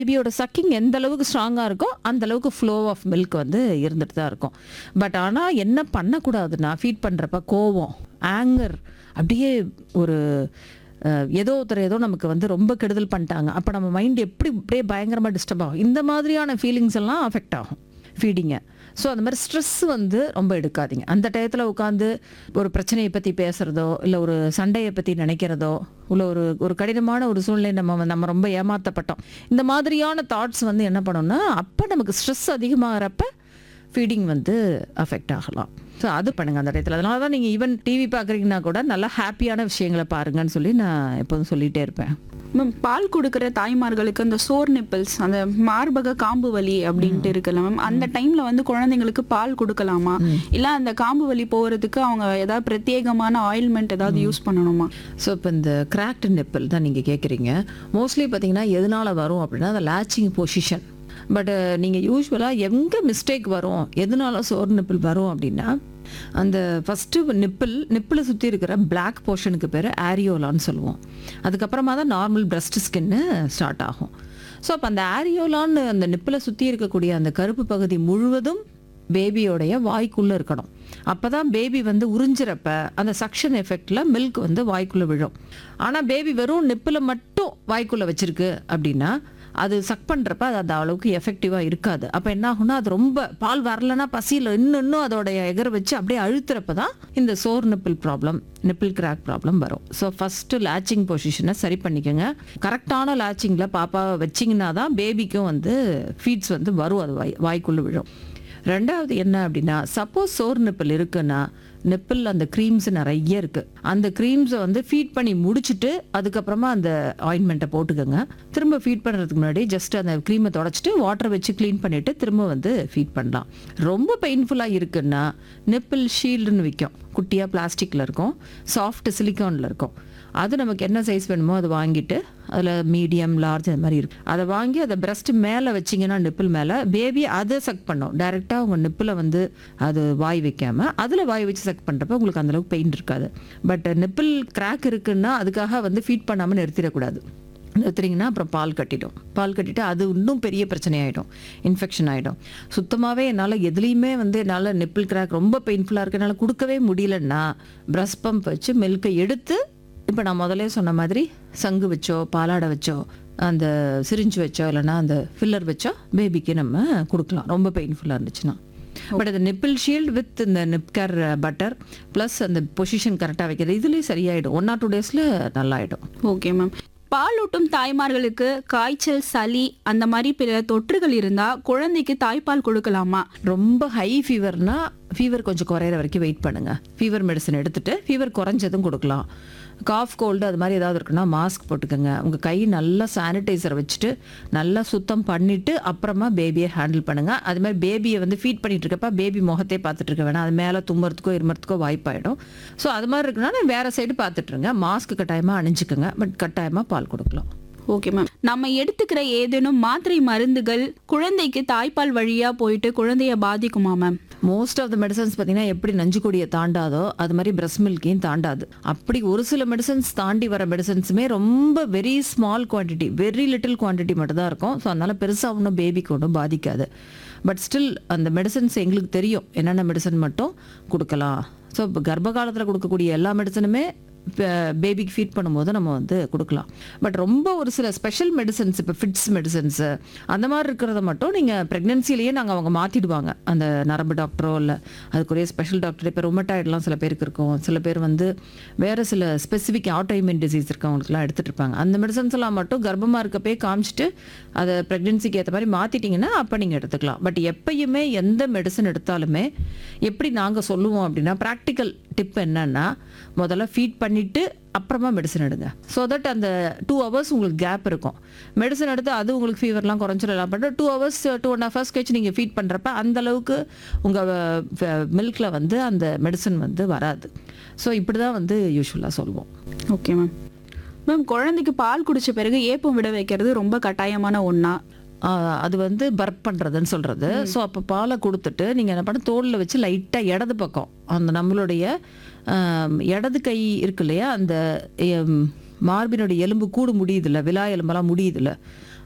பேபியோட சக்கிங் எந்த அளவுக்கு ஸ்ட்ராங்காக இருக்கோ அந்த அளவுக்கு ஃப்ளோ ஆஃப் மில்க் வந்து இருந்துட்டு தான் இருக்கும் பட் ஆனால் என்ன பண்ணக்கூடாதுன்னா ஃபீட் பண்ணுறப்ப கோவம் ஆங்கர் அப்படியே ஒரு அஹ், ஏதோ ஒருத்தர் ஏதோ நமக்கு வந்து ரொம்ப கெடுதல் பண்ணிட்டாங்க அப்போ நம்ம மைண்ட் எப்படி அப்படியே பயங்கரமாக டிஸ்டர்ப் ஆகும் இந்த மாதிரியான ஃபீலிங்ஸ் எல்லாம் அஃபெக்ட் ஆகும் ஃபீடிங்கை ஸோ அந்த மாதிரி ஸ்ட்ரெஸ் வந்து ரொம்ப எடுக்காதீங்க அந்த டயத்தில் உட்காந்து ஒரு பிரச்சனையை பற்றி பேசுகிறதோ இல்லை ஒரு சண்டையை பற்றி நினைக்கிறதோ இல்லை ஒரு ஒரு கடினமான ஒரு சூழ்நிலை நம்ம வந்து- நம்ம ரொம்ப ஏமாற்றப்பட்டோம் இந்த மாதிரியான தாட்ஸ் வந்து என்ன பண்ணோம்னா அப்போ நமக்கு ஸ்ட்ரெஸ் அதிகமாகிறப்ப ஃபீடிங் வந்து அஃபெக்ட் ஆகலாம் ஸோ அது பண்ணுங்க அந்த டயத்தில் அதனால தான் நீங்கள் ஈவன் டிவி பார்க்குறீங்கன்னா கூட நல்லா ஹாப்பியான விஷயங்களை பாருங்கன்னு சொல்லி நான் எப்போதும் சொல்லிகிட்டே இருப்பேன் மேம் பால் கொடுக்குற தாய்மார்களுக்கு அந்த சோர் நிப்பிள்ஸ் அந்த மார்பக காம்பு வலி அப்படின்ட்டு இருக்குல்ல மேம் அந்த டைம்ல வந்து குழந்தைங்களுக்கு பால் கொடுக்கலாமா இல்ல அந்த காம்பு வலி போறதுக்கு அவங்க ஏதாவது பிரத்யேகமான ஆயில்மெண்ட் ஏதாவது யூஸ் பண்ணணுமா ஸோ இப்போ இந்த கிராக்டு நெப்பிள் தான் நீங்கள் கேட்குறீங்க மோஸ்ட்லி பார்த்தீங்கன்னா எதனால் வரும் அப்படின்னா அந்த லேச்சிங் பொசிஷன் பட் நீங்கள் யூஸ்வலாக எங்கே மிஸ்டேக் வரும் எதனால சோர் நிப்பிள் வரும் அப்படின்னா அந்த ஃபஸ்ட்டு நிப்பிள் நிப்பிளை சுற்றி இருக்கிற பிளாக் போர்ஷனுக்கு பேர் ஆரியோலான்னு சொல்லுவோம் அதுக்கப்புறமா தான் நார்மல் பிரஸ்ட் ஸ்கின்னு ஸ்டார்ட் ஆகும் ஸோ அப்போ அந்த ஆரியோலான்னு அந்த நிப்பிளை சுற்றி இருக்கக்கூடிய அந்த கருப்பு பகுதி முழுவதும் பேபியோடைய வாய்க்குள்ளே இருக்கணும் அப்போ தான் பேபி வந்து உறிஞ்சிறப்ப அந்த சக்ஷன் எஃபெக்டில் மில்க் வந்து வாய்க்குள்ளே விழும் ஆனால் பேபி வெறும் நிப்பில் மட்டும் வாய்க்குள்ளே வச்சிருக்கு அப்படின்னா அது சக் பண்ணுறப்ப அது அந்த அளவுக்கு எஃபெக்டிவாக இருக்காது அப்போ என்ன ஆகும்னா அது ரொம்ப பால் வரலன்னா பசியில் இன்னும் இன்னும் அதோடைய எகர வச்சு அப்படியே அழுத்துறப்ப தான் இந்த sore nipple problem nipple crack problem வரும் ஸோ ஃபஸ்ட்டு லேச்சிங் பொசிஷனை சரி பண்ணிக்கோங்க கரெக்டான லேச்சிங்கில் பாப்பாவை வச்சிங்கன்னா தான் பேபிக்கும் வந்து ஃபீட்ஸ் வந்து வரும் அது வாய் வாய்க்குள்ளே விழும் ரெண்டாவது என்ன அப்படின்னா சப்போஸ் சோர் நிப்பிள் இருக்குன்னா நிப்பிள் அந்த க்ரீம்ஸ் நிறைய இருக்கு அந்த க்ரீம்ஸை வந்து ஃபீட் பண்ணி முடிச்சுட்டு அதுக்கப்புறமா அந்த ஆயின்மெண்ட்டை போட்டுக்கோங்க திரும்ப ஃபீட் பண்ணுறதுக்கு முன்னாடி ஜஸ்ட் அந்த க்ரீமை தொடச்சிட்டு வாட்டர் வச்சு க்ளீன் பண்ணிட்டு திரும்ப வந்து ஃபீட் பண்ணலாம் ரொம்ப பெயின்ஃபுல்லாக இருக்குன்னா நிப்பிள் ஷீல்டுன்னு விற்கும் குட்டியாக பிளாஸ்டிக்கில் இருக்கும் சாஃப்ட் சிலிக்கானில் இருக்கும் அது நமக்கு என்ன சைஸ் வேணுமோ அதை வாங்கிட்டு அதில் மீடியம் லார்ஜ் அந்த மாதிரி இருக்கு அதை வாங்கி அதை பிரஸ்ட் மேலே வச்சிங்கன்னா நிப்பிள் மேலே பேபி அதை சக் பண்ணும் டைரெக்டாக உங்கள் நிப்பில் வந்து அது வாய் வைக்காம அதில் வாய் வச்சு சக் பண்ணுறப்ப உங்களுக்கு அந்தளவுக்கு பெயின் இருக்காது பட் நிப்பிள் கிராக் இருக்குன்னா அதுக்காக வந்து ஃபீட் பண்ணாமல் நிறுத்திடக்கூடாது நிறுத்துறீங்கன்னா அப்புறம் பால் கட்டிடும் பால் கட்டிட்டு அது இன்னும் பெரிய பிரச்சனை ஆகிடும் இன்ஃபெக்ஷன் ஆகிடும் சுத்தமாகவே என்னால் எதுலேயுமே வந்து என்னால் நிப்பிள் கிராக் ரொம்ப பெயின்ஃபுல்லாக இருக்கு என்னால் கொடுக்கவே முடியலன்னா பிரஸ் பம்ப் வச்சு மில்கை எடுத்து இப்போ நான் முதல்ல சொன்ன மாதிரி சங்கு வச்சோ பாலாடை வச்சோ அந்த சிரிஞ்சு வச்சோ இல்லைன்னா அந்த ஃபில்லர் வச்சோ பேபிக்கு நம்ம கொடுக்கலாம் ரொம்ப பெயின்ஃபுல்லாக இருந்துச்சுன்னா பட் அந்த நிப்பிள் ஷீல்டு வித் இந்த நிப்கர் பட்டர் ப்ளஸ் அந்த பொசிஷன் கரெக்டாக வைக்கிறது இதுலேயும் சரியாயிடும் ஒன் ஆர் டூ டேஸில் நல்லாயிடும் ஓகே மேம் பாலூட்டும் தாய்மார்களுக்கு காய்ச்சல் சளி அந்த மாதிரி பிற தொற்றுகள் இருந்தா குழந்தைக்கு தாய்ப்பால் கொடுக்கலாமா ரொம்ப ஹை ஃபீவர்னா ஃபீவர் கொஞ்சம் குறையிற வரைக்கும் வெயிட் பண்ணுங்க ஃபீவர் மெடிசன் எடுத்துட்டு ஃபீவர் குறைஞ்சதும் கொடுக்கலாம் காஃப் கோல்டு அது மாதிரி ஏதாவது இருக்குன்னா மாஸ்க் போட்டுக்கோங்க உங்கள் கை நல்லா சானிடைசர் வச்சுட்டு நல்லா சுத்தம் பண்ணிட்டு அப்புறமா பேபியை ஹேண்டில் பண்ணுங்க அது மாதிரி பேபியை வந்து ஃபீட் பண்ணிட்டு இருக்கப்ப பேபி முகத்தை பார்த்துட்டு இருக்க வேணாம் அது மேலே தும்புறதுக்கோ இருமறதுக்கோ வாய்ப்பாயிடும் ஸோ அது மாதிரி இருக்குன்னா வேற சைடு பார்த்துட்டு இருங்க மாஸ்க் கட்டாயமாக அணிஞ்சுக்கோங்க பட் கட்டாயமாக பால் கொடுக்கலாம் ஓகே மேம் நம்ம எடுத்துக்கிற ஏதேனும் மாத்திரை மருந்துகள் குழந்தைக்கு தாய்ப்பால் வழியா போயிட்டு குழந்தைய பாதிக்குமா ma'am most of the medicines பார்த்தீங்கன்னா எப்படி நஞ்சுக்கொடியை தாண்டாதோ அது மாதிரி பிரஸ்ட் மில்கையும் தாண்டாது அப்படி ஒரு சில மெடிசன்ஸ் தாண்டி வர மெடிசன்ஸுமே ரொம்ப very small quantity very little quantity மட்டும் தான் இருக்கும் ஸோ அதனால பெருசாக ஒன்றும் பேபிக்கு ஒன்றும் பாதிக்காது பட் ஸ்டில் அந்த மெடிசன்ஸ் எங்களுக்கு தெரியும் என்னென்ன மெடிசன் மட்டும் கொடுக்கலாம் ஸோ இப்போ கர்ப்ப காலத்தில் கொடுக்கக்கூடிய எல்லா மெடிசனுமே பேபிக்கு ஃபீட் பண்ணும்போது நம்ம வந்து கொடுக்கலாம் பட் ரொம்ப ஒரு சில ஸ்பெஷல் மெடிசன்ஸ் இப்போ ஃபிட்ஸ் மெடிசன்ஸு அந்த மாதிரி இருக்கிறத மட்டும் நீங்கள் ப்ரெக்னென்சிலேயே நாங்கள் அவங்க மாற்றிடுவாங்க அந்த நரம்பு டாக்டரோ இல்லை அதுக்குரிய ஸ்பெஷல் டாக்டர் இப்போ ரொமட்டாய்டெலாம் சில பேருக்கு இருக்கும் சில பேர் வந்து வேறு சில ஸ்பெசிஃபிக் ஆட்டோஇம்யூன் டிசீஸ் இருக்கவங்களுக்குலாம் எடுத்துகிட்டு இருப்பாங்க அந்த மெடிசன்ஸ் எல்லாம் மட்டும் கர்ப்பமாக இருக்கப்பே காமிச்சிட்டு அதை ப்ரெக்னென்சிக்கு ஏற்ற மாதிரி மாற்றிட்டிங்கன்னா அப்போ நீங்கள் எடுத்துக்கலாம் பட் எப்பயுமே எந்த மெடிசன் எடுத்தாலுமே எப்படி நாங்கள் சொல்லுவோம் அப்படின்னா ப்ராக்டிக்கல் டிப் என்னன்னா முதல்ல ஃபீட் பண்ணிவிட்டு அப்புறமா மெடிசன் எடுங்க ஸோ தட் அந்த டூ ஹவர்ஸ் உங்களுக்கு கேப் இருக்கும் மெடிசன் எடுத்து அது உங்களுக்கு ஃபீவர்லாம் குறைஞ்சிடலாம் but two hours two and half hours கழிச்சு நீங்கள் ஃபீட் பண்ணுறப்ப அந்த அளவுக்கு உங்கள் மில்கில் வந்து அந்த மெடிசன் வந்து வராது ஸோ இப்படி தான் வந்து யூஸ்வலாக சொல்லுவோம் ஓகே மேம் மேம் குழந்தைக்கு பால் குடிச்ச பிறகு ஏப்பம் விட வைக்கிறது ரொம்ப கட்டாயமான ஒண்ணா ஆஹ் அது வந்து பர்ப் பண்ணுறதுன்னு சொல்கிறது ஸோ அப்போ பாலை கொடுத்துட்டு நீங்கள் என்ன பண்ண தோலில் வச்சு லைட்டாக இடது பக்கம் அந்த நம்மளுடைய ஆம், இடது கை இருக்கு இல்லையா அந்த எம், மார்பினுடைய எலும்பு கூடு முடியுதுல்ல விலா எலும்பெல்லாம் முடியுதுல்ல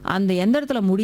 அந்த எந்த இடத்துல முடி